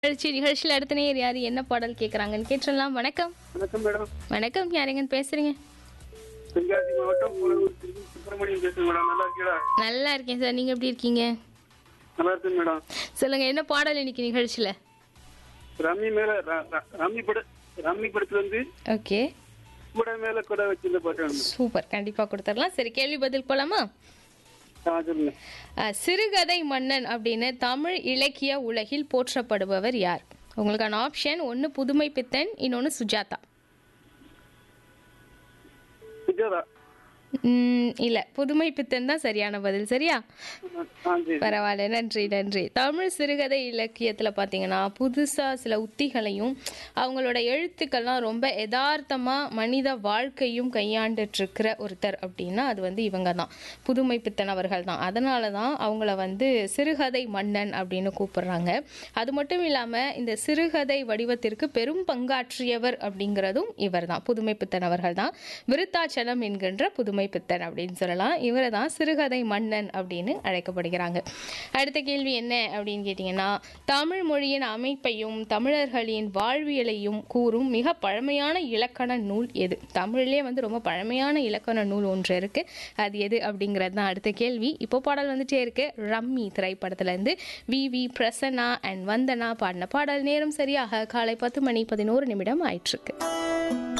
நிகழ்ச்சி நிகழ்ச்சியில் அடுத்த நேர் யார் என்ன பாடல் கேட்குறாங்கன்னு கேட்டுடலாம் வணக்கம் வணக்கம் மேடம் வணக்கம் யாருங்கன்னு பேசுறீங்க தென்காசி மாவட்டம் மூலவர் திரு சுப்பிரமணியம் பேசுங்க மேடம் நல்லா இருக்கீங்களா நல்லா இருக்கேன் சார் நீங்கள் எப்படி இருக்கீங்க நல்லா இருக்கேன் மேடம் சொல்லுங்க என்ன பாடல் இன்னைக்கு நிகழ்ச்சியில் ரம்மி மேல ர- ர- ரம்மி பட ரம்மி படத்துல வந்து ஓகே கூட மேல கூட வச்சிருந்த பாட்டு வேணும் சூப்பர் கண்டிப்பாக கொடுத்துடலாம் சரி கேள்வி பதில் போலாமா ஆ சொல்லுங்க அஹ், சிறுகதை மன்னன் அப்படின்னு தமிழ் இலக்கிய உலகில் போற்றப்படுபவர் யார் உங்களுக்கான ஆப்ஷன் ஒன்று புதுமை பித்தன் இன்னொன்று சுஜாதா சுஜாதா ம், இல்ல புதுமை பித்தன் தான் சரியான பதில் சரியா ஆ சரி பரவாயில்ல நன்றி நன்றி தமிழ் சிறுகதை இலக்கியத்தில் பார்த்தீங்கன்னா புதுசாக சில உத்திகளையும் அவங்களோட எழுத்துக்கள்லாம் ரொம்ப யதார்த்தமாக மனித வாழ்க்கையும் கையாண்டுட்டு இருக்கிற ஒருத்தர் அப்படின்னா அது வந்து இவங்க தான் புதுமை பித்தன் அவர்கள் தான் அதனால தான் அவங்கள வந்து சிறுகதை மன்னன் அப்படின்னு கூப்பிடுறாங்க அது மட்டும் இல்லாமல் இந்த சிறுகதை வடிவத்திற்கு பெரும் பங்காற்றியவர் அப்படிங்கிறதும் இவர் தான் புதுமை பித்தன் அவர்கள் தான் விருத்தாச்சலம் என்கின்ற புதுமை பித்தன் அப்படின்னு சொல்லலாம் இவரை தான் சிறுகதை மன்னன் அப்படின்னு அழைக்கப்படுகிறாங்க அடுத்த கேள்வி என்ன அப்படின்னு கேட்டிங்கன்னா தமிழ் மொழியின் அமைப்பையும் தமிழர்களின் வாழ்வியலையும் கூறும் மிக பழமையான இலக்கண நூல் எது தமிழ்லேயே வந்து ரொம்ப பழமையான இலக்கண நூல் ஒன்று இருக்கு அது எது அப்படிங்கிறது தான் அடுத்த கேள்வி இப்போ பாடல் வந்துட்டே இருக்கு ரம்மி திரைப்படத்துலேருந்து V V Prasanna and Vandana பாடின பாடல் நேரம் சரியாக காலை பத்து மணி பதினோரு நிமிடம் ஆயிட்டிருக்கு